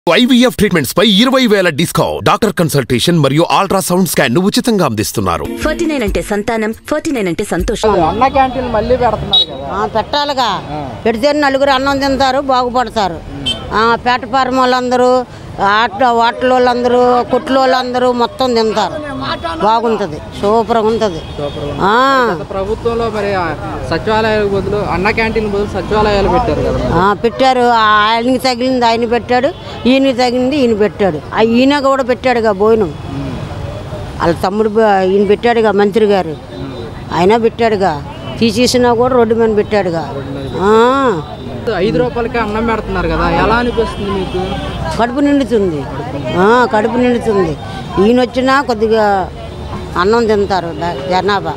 IVF treatments పై ఇరవై వేల డిస్కౌంట్ డాక్టర్ కన్సల్టేషన్ మరియు అల్ట్రాసౌండ్ స్కాన్ ను ఉచితంగా అందిస్తున్నారు ఫార్టీ నైన్ అంటే సంతానం ఫార్టీ నైన్ అంటే సంతోషం అన్న క్యాంటీన్ మళ్ళీ పెడుతున్నారు కదా ఆ, పెట్టాలిగా పెడితే నలుగురు అన్నం తింటారు బాగుపడతారు ఆ, పేటపారం వాళ్ళందరూ ఆట వాటల వాళ్ళందరూ కుట్ల వాళ్ళందరూ మొత్తం తింటారు బాగుంటుంది సూపర్గా ఉంటుంది ఆ, గత ప్రభుత్వంలో మరి ఆ సచివాలయాలకు బదులు అన్న క్యాంటీన్ బదులు సచివాలయాలు పెట్టారు కదా ఆ, పెట్టారు ఆ, ఆయనకి తగిలింది ఆయన పెట్టాడు ఈయనకి తగిలింది ఈయన పెట్టాడు ఆ ఈయన కూడా పెట్టాడుగా భోజనం వాళ్ళ తమ్ముడు బ- ఈయన పెట్టాడుగా మంత్రి గారు ఆయన పెట్టాడుగా తీసేసినా కూడా రోడ్డు మీద పెట్టాడుగా ఆ, ఐదు రూపాయలకి అన్నం పెడుతున్నారు కదా ఎలా అనిపిస్తుంది మీకు కడుపు నిండుతుంది ఆ, కడుపు నిండుతుంది ఈయన వచ్చినా కొద్దిగా అన్నం తింటారు ద- జనాభా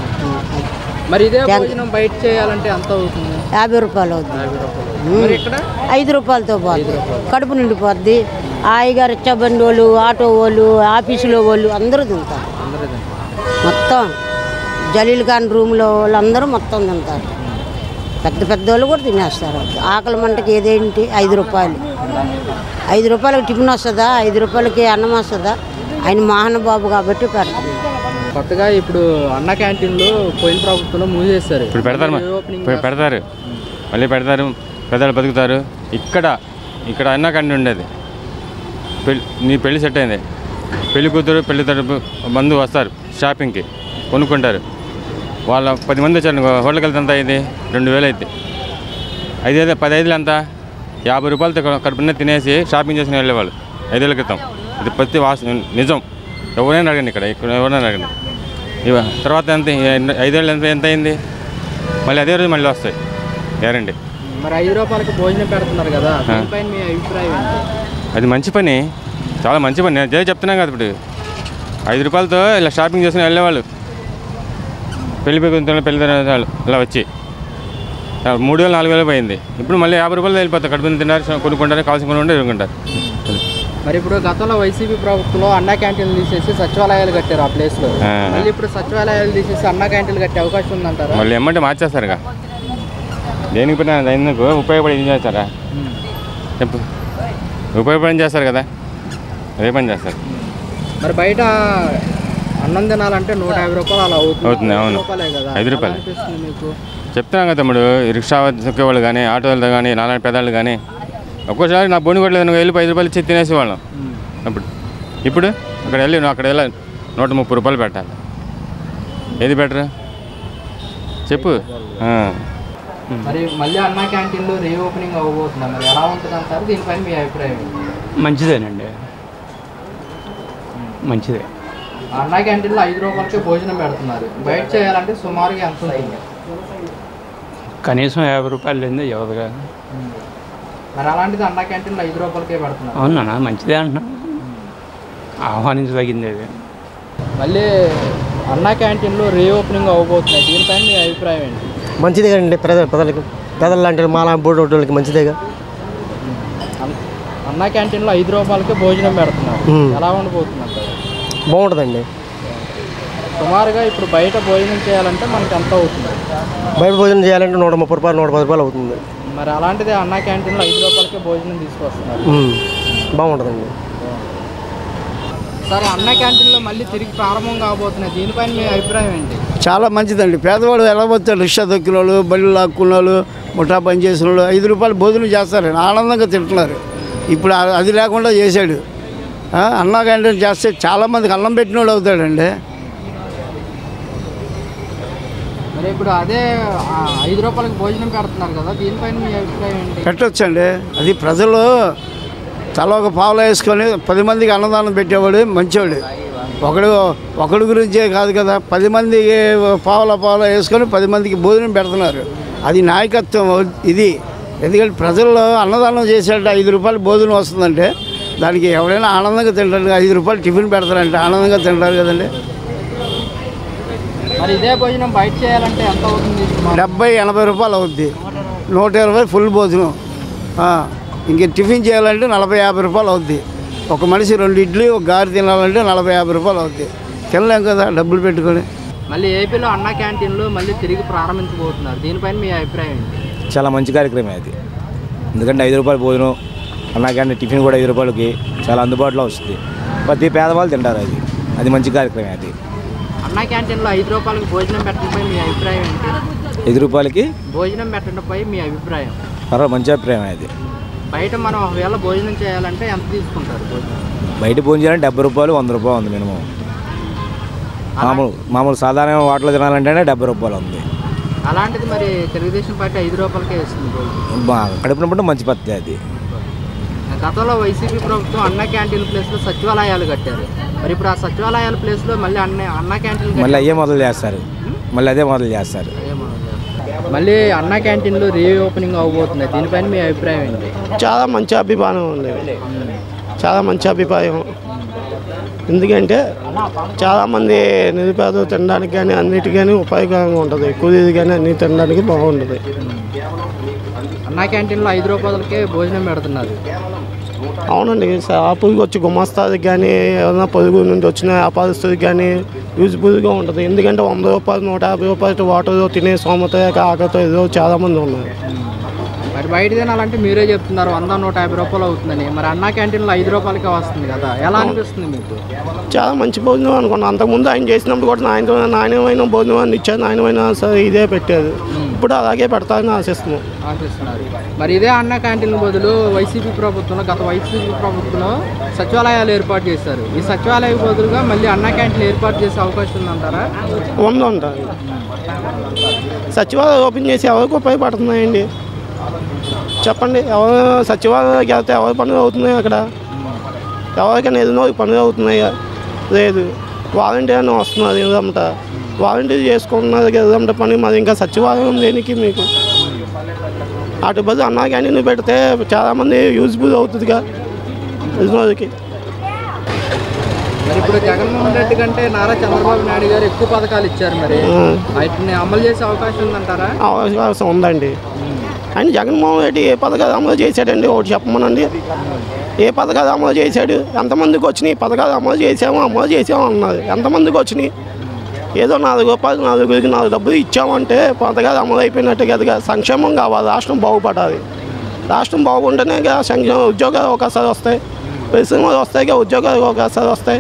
మరి ఇదే భోజనం బయట చేయాలంటే ఎంత అవుతుంది యాభై రూపాయలు అవుతుంది యాభై రూపాయలు మరి ఇక్కడ ఐదు రూపాయలతో పోద్ది కడుపు నిండిపోద్ది హాయిగా రిచ్చా బండి వాళ్ళు ఆటో వాళ్ళు ఆఫీసులో వాళ్ళు అందరూ తింటారు అందరూ తింటారు. మొత్తం జలీల్ ఖాన్ రూమ్లో వాళ్ళందరూ మొత్తం తింటారు పెద్ద పెద్ద వాళ్ళు కూడా తినేస్తారు ఆకలి మంటకి ఏదేంటి ఐదు రూపాయలు ఐదు రూపాయలకి టిఫిన్ వస్తుందా ఐదు రూపాయలకి అన్నం వస్తుందా ఆయన మహానుబాబు కాబట్టి పెడతాను కొత్తగా ఇప్పుడు అన్న క్యాంటీన్లు పోయిన ప్రభుత్వంలో మూసేశారు ఇప్పుడు పెడతారు మ- ఓపెనింగ్ ఇప్పుడు పెడతారు మళ్ళీ పెడతారు పెద్దలు బతుకుతారు ఇక్కడ ఇక్కడ అన్నా కండి ఉండేది పెళ్ళి నీ పెళ్లి సెట్ అయింది పెళ్లి కూతురు పెళ్లి తరపు బంధువు వస్తారు షాపింగ్కి కొనుక్కుంటారు వాళ్ళ పది మంది వచ్చారు అనుకో, హోటల్కి వెళ్తే ఎంత అయింది రెండు వేలు అయింది ఐదైదు పది ఐదులు ఎంత యాభై రూపాయలతో కడుపునే తినేసి షాపింగ్ చేసుకుని వెళ్ళేవాళ్ళు ఐదేళ్ల క్రితం ఇది ప్రతి వాస నిజం ఎవరైనా అడగండి ఇక్కడ ఇక్కడ ఎవరైనా అడగండి ఇవ తర్వాత ఎంత ఎన్ని- ఐదేళ్ళు ఎంత ఎంత అయింది మళ్ళీ అదే రోజు మళ్ళీ వస్తాయి గ్యారంటీ మరి ఐదు రూపాయలకి భోజనం పెడుతున్నారు కదా దీనిపైన మీ అభిప్రాయం ఏంటి అది మంచి పని చాలా మంచి పని నేను అదే చెప్తున్నాను కదా ఇప్పుడు ఐదు రూపాయలతో ఇలా షాపింగ్ చేసుకుని వెళ్ళేవాళ్ళు పెళ్లి పెరుగుతున్న పెళ్లి వాళ్ళు ఇలా వచ్చి ఆ, మూడు వేలు నాలుగు వేలు పోయింది ఇప్పుడు మళ్ళీ యాభై రూపాయలు వెళ్ళిపోతాయి కడుపు తింటారు కొనుక్కుంటారు కావాల్సిన కొనుక్కుంటే ఎదుర్కొంటారు మరి ఇప్పుడు గతంలో వైసీపీ ప్రభుత్వంలో అన్న క్యాంటీన్లు తీసేసి సచివాలయాలు కట్టారు ఆ ప్లేస్లో ఆ. మళ్ళీ ఇప్పుడు సచివాలయాలు తీసేసి అన్న క్యాంటీన్లు కట్టే అవకాశం ఉందంటారా మళ్ళీ ఎమ్మంటే మార్చేస్తారుగా దేనికి పని అది ఎందుకు ఉపయోగపడి ఏం చేస్తారా చెప్పు ఉపయోగపడి చేస్తారు కదా అదే పని చేస్తారు మరి బయట అన్నం తినాలంటే నూట యాభై రూపాయలు అలా అవుతుంది అవుతుంది, ఐదు అవును. రూపాయలే కదా ఐదు ఎలా రూపాయలే. అనిపిస్తుంది మీకు చెప్తున్నాం కదా తమ్ముడు ఈ రిక్షా వాళ్ళు కానీ ఆటోలతో కానీ నాలుగు పెదాలు కానీ ఒక్కోసారి నా బోని కొట్టలేదు నువ్వు వెళ్ళి ఐదు రూపాయలు ఇచ్చి తినేసేవాళ్ళం అప్పుడు ఇప్పుడు అక్కడ వెళ్ళి నువ్వు అక్కడ వెళ్ళి నూట ముప్పై రూపాయలు పెట్టాలి ఏది బెటర్ చెప్పు ఆ. మరి మళ్ళీ అన్న క్యాంటీన్లు రీఓపెనింగ్ అవ్వబోతుంది మరి ఎలా ఉంటుంది అంటారు దీనిపైన మీ అభిప్రాయం ఏంటి? మంచిదేనండి మంచిదే అన్న క్యాంటీన్లో ఐదు రూపాయలకి భోజనం పెడుతున్నారు బయట చేయాలంటే సుమారుగా ఎంత ఉంటుంది కనీసం యాభై రూపాయలు లేనిదే ఇవ్వదు కదా మరి అలాంటిది అన్న క్యాంటీన్లో ఐదు రూపాయలకే పెడుతున్నారు అవునా మంచిదే అంటున్నాను ఆహ్వానించదగింది అది మళ్ళీ అన్న క్యాంటీన్లు రీఓపెనింగ్ అవ్వబోతున్నాయి దీనిపైన మీ అభిప్రాయం ఏంటి మంచిదే కదండి ప్రజల ప్రజలకి ప్రజలు లాంటి మాలా బోర్డు వాళ్ళకి మంచిదేగా అన్- అన్న క్యాంటీన్లో ఐదు రూపాయలకే భోజనం పెడుతున్నారు మ్మ్. ఎలా ఉండబోతుంది అంటారు బాగుంటుందండి సుమారుగా ఇప్పుడు బయట భోజనం చేయాలంటే మనకి ఎంత అవుతుంది బయట భోజనం చేయాలంటే నూట ముప్పై రూపాయలు నూట పది రూపాయలు అవుతుంది మరి అలాంటిది అన్న క్యాంటీన్లో ఐదు రూపాయలకే భోజనం తీసుకొస్తున్నారు ఉమ్. బాగుంటుందండి సరే అన్న క్యాంటీన్లో మళ్ళీ తిరిగి ప్రారంభం కాబోతున్నాయి దీనిపైన మీ అభిప్రాయం ఏంటి చాలా మంచిదండి పేదవాడు ఎలా పోతాడు రిక్షా దొక్కిన వాళ్ళు బళ్ళు లాక్కున్న వాళ్ళు ముఠా పని చేసిన వాళ్ళు ఐదు రూపాయలు భోజనం చేస్తారండి ఆనందంగా తింటున్నారు ఇప్పుడు ఆ- అది లేకుండా చేశాడు ఆ, అన్నా క్యాంటీన్ చేస్తే చాలామందికి అన్నం పెట్టిన వాడు అవుతాడండి మరి ఇప్పుడు అదే ఆ, ఐదు రూపాయలకి భోజనం పెడుతున్నారు కదా దీనిపైన మీ అభిప్రాయం ఏంటి పెట్టొచ్చండి అది ప్రజలు తల ఒక పావులు వేసుకొని పది మందికి అన్నదానం పెట్టేవాడు మంచివాడు ఒకడు ఒకడి గురించే కాదు కదా పది మందికి పావుల పావుల వేసుకొని పది మందికి భోజనం పెడుతున్నారు అది నాయకత్వం ఇది ఎందుకంటే ప్రజల్లో అన్నదానం చేసేట ఐదు రూపాయలు భోజనం వస్తుందంటే దానికి ఎవరైనా ఆనందంగా తింటారు ఐదు రూపాయలు టిఫిన్ పెడతారంటే ఆనందంగా తింటారు కదండి మరి ఇదే భోజనం బయట చేయాలంటే ఎంత అవుతుంది సుమారు? డెబ్బై ఎనభై రూపాయలు అవుద్ది నూట ఇరవై ఫుల్ భోజనం ఆ, ఇంక టిఫిన్ చేయాలంటే నలభై యాభై రూపాయలు అవుద్ది ఒక మనిషి రెండు ఇడ్లీ ఒక గారి తినాలంటే నలభై యాభై రూపాయలు అవుద్ది తినలేం కదా డబ్బులు పెట్టుకొని మళ్ళీ ఏపీలో అన్న క్యాంటీన్లు మళ్ళీ తిరిగి ప్రారంభించబోతున్నారు దీనిపైన మీ అభిప్రాయం ఏంటి చాలా మంచి కార్యక్రమం అది ఎందుకంటే ఐదు రూపాయల భోజనం అన్నా కానీ టిఫిన్ కూడా ఐదు రూపాయలకి చాలా అందుబాటులో వస్తుంది ప్రతి పేదవాళ్ళు తింటారు అది అది మంచి కార్యక్రమం అది అన్నా క్యాంటీన్లో ఐదు రూపాయలకు భోజనం పెట్టడంపై మీ అభిప్రాయం ఏంటి ఐదు రూపాయలకి భోజనం పెట్టడంపై మీ అభిప్రాయం పర్వాలేదు మంచి అభిప్రాయం అది బయట మనం ఒకవేళ భోజనం చేయాలంటే ఎంత తీసుకుంటారు భోజనం బయట భోజనం చేయాలంటే డెబ్బై రూపాయలు వంద రూపాయలు ఉంది మినిమం మామూలు మామూలు సాధారణ హోటల్ తినాలంటేనే డెబ్బై రూపాయలు ఉంది అలాంటిది మరి తెలుగుదేశం పార్టీ ఐదు రూపాయలకే ఇస్తుంది భోజనం బాగా కడుపునప్పుడు మంచి పద్ధతి అది గతంలో వైసీపీ ప్రభుత్వం అన్న క్యాంటీన్ ప్లేస్లో సచివాలయాలు కట్టారు మరి ఇప్పుడు ఆ సచివాలయాల ప్లేస్లో మళ్ళీ అన్న అన్న క్యాంటీన్ మళ్ళీ అయ్యే మొదలు చేస్తారు మళ్ళీ అదే మొదలు చేస్తారు మళ్ళీ అన్న క్యాంటీన్లో రీ ఓపెనింగ్ అవబోతుంది దీనిపైన మీ అభిప్రాయం ఏంటి చాలా మంచి అభిప్రాయం ఉంది చాలా మంచి అభిప్రాయం ఎందుకంటే చాలామంది నిరుపేదలు తినడానికి కానీ అన్నిటికీ కానీ ఉపయోగకరంగా ఉంటుంది కూలీలు కానీ అన్ని తినడానికి బాగుంటుంది అన్న క్యాంటీన్లో ఐదు రూపాయలకే భోజనం పెడుతున్నారు అవునండి షాపుకి వచ్చి గుమస్తానికి కానీ ఏదైనా పొరుగు నుండి వచ్చిన వ్యాపారస్తుడికి కానీ యూజ్ఫుల్గా ఉంటుంది ఎందుకంటే వంద రూపాయలు నూట యాభై రూపాయలు వాటర్లో తినే సోమత ఆకలితో ఏదో చాలామంది ఉన్నారు మరి బయట తినాలంటే మీరే చెప్తున్నారు వంద నూట యాభై రూపాయలు అవుతుందని మరి అన్న క్యాంటీన్లో ఐదు రూపాయలకే వస్తుంది కదా ఎలా అనిపిస్తుంది మీకు చాలా మంచి భోజనం అనుకున్నాను అంతకుముందు ఆయన చేసినప్పుడు కూడా నాయన నాణ్యమైన భోజనం అని ఇచ్చారు నాణ్యమైన సరే ఇదే పెట్టారు ఇప్పుడు అలాగే పెడతారని ఆశిస్తున్నాం ఆశిస్తున్నారు మరి ఇదే అన్న క్యాంటీన్ బదులు వైసీపీ ప్రభుత్వంలో గత వైసీపీ ప్రభుత్వంలో సచివాలయాలు ఏర్పాటు చేశారు ఈ సచివాలయ బదులుగా మళ్ళీ అన్న క్యాంటీన్ ఏర్పాటు చేసే అవకాశం ఉందంటారా వంద ఉంటారు సచివాలయం ఓపెన్ చేసి ఎవరికి ఉపయోగపడుతున్నాయండి చెప్పండి ఎవరు సచివాలయానికి వెళ్తే ఎవరి పనులు అవుతున్నాయి అక్కడ ఎవరికైనా ఏదైనా ఒక పనులు అవుతున్నాయా లేదు వాలంటీర్ అని వస్తున్నారు ఇదంతా వాలంటీర్ చేసుకుంటున్నారు ఇదంతా పని మరి ఇంకా సచివాలయం దేనికి మీకు అటు బదులు అన్నా క్యాంటీన్ పెడితే చాలామంది యూజ్ఫుల్ అవుతుందిగా తెలిసినోళ్ళకి మరి ఇప్పుడు జగన్మోహన్ రెడ్డి కంటే నారా చంద్రబాబు నాయుడు గారు ఎక్కువ పథకాలు ఇచ్చారు మరి వాటిని అమలు చేసే అవకాశం ఉందంటారా అవకాశం ఉందండి ఆయన జగన్మోహన్ రెడ్డి ఏ పథకాలు అమలు చేశాడండి ఒకటి చెప్పమనండి ఏ పథకాలు అమలు చేశాడు ఎంతమందికి వచ్చినాయి పథకాలు అమలు చేసాము అమలు చేసాము అన్నారు ఎంతమందికి వచ్చినాయి ఏదో నాలుగు రూపాయలు నాలుగురికి నాలుగు డబ్బులు ఇచ్చామంటే పథకాలు అమలు అయిపోయినట్టు కదా సంక్షేమం కావాలి రాష్ట్రం బాగుపడాలి రాష్ట్రం బాగుంటేనే కదా సంక్షేమ ఉద్యోగ అవకాశాలు వస్తాయి పరిశ్రమలు వస్తాయి కదా ఉద్యోగ అవకాశాలు వస్తాయి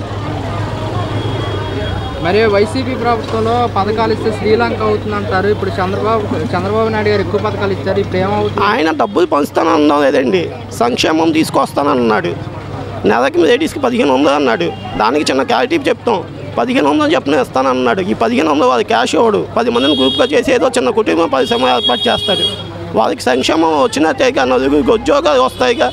మరి వైసీపీ ప్రభుత్వంలో పథకాలు ఇస్తే శ్రీలంక అవుతుందంటారు ఇప్పుడు చంద్రబాబు చంద్రబాబు నాయుడు గారు ఎక్కువ పథకాలు ఇచ్చారు ఇప్పుడు ఏమవుతుంది ఆయన డబ్బులు పంచుతానన్నాం లేదండి సంక్షేమం తీసుకొస్తానన్నాడు నెలకి లేడీస్కి పదిహేను వందలు అన్నాడు దానికి చిన్న క్లారిటీ చెప్తాం పదిహేను వందలు చెప్పిన ఇస్తానన్నాడు ఈ పదిహేను వందలు వాడు క్యాష్ ఇవ్వడు పది మందిని గ్రూప్గా చేసి ఏదో చిన్న కుటుంబ పరిశ్రమ ఏర్పాటు చేస్తాడు వాళ్ళకి సంక్షేమం వచ్చినట్టేగా నలుగురికి ఉద్యోగాలు వస్తాయిగా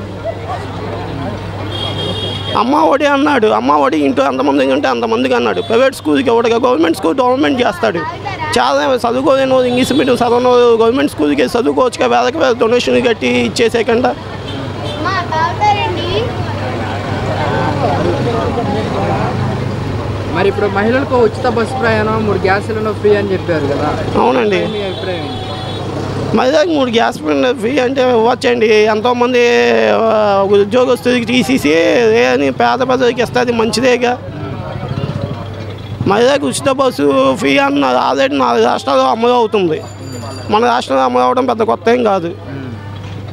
అమ్మ ఒడి అన్నాడు అమ్మ ఒడి ఇంట్లో ఎంతమందికి ఉంటే అంతమందికి అన్నాడు ప్రైవేట్ స్కూల్కి ఇవ్వడుగా గవర్నమెంట్ స్కూల్ గవర్నమెంట్ చేస్తాడు చాలా చదువుకోలేని వాళ్ళు ఇంగ్లీష్ మీడియం చదవని వాళ్ళు గవర్నమెంట్ స్కూల్కి చదువుకోవచ్చుగా వేలకు వేల డొనేషన్ కట్టి ఇచ్చేసేయకుండా మరి ఇప్పుడు మహిళలకు ఉచిత బస్సు ప్రయాణం మూడు గ్యాస్ సిలిండర్ ఫ్రీ అని చెప్పారు కదా అవునండి మీ అభిప్రాయం ఏంటి? మళ్ళీ మూడు గ్యాస్ సిలిండర్ ఫ్రీ అంటే ఇవ్వచ్చండి ఎంతోమంది ఆ, ఒక ఉద్యోగస్తుడికి తీసేసి ఏ అని పేద ప్రజలకి ఇస్తుంది మంచిదేగా మహిళకి ఉచిత బస్సు ఫ్రీ అన్న ఆల్రెడీ నాలుగు రాష్ట్రాల్లో అమలు అవుతుంది మన రాష్ట్రంలో అమలు అవ్వడం పెద్ద కొత్త ఏం కాదు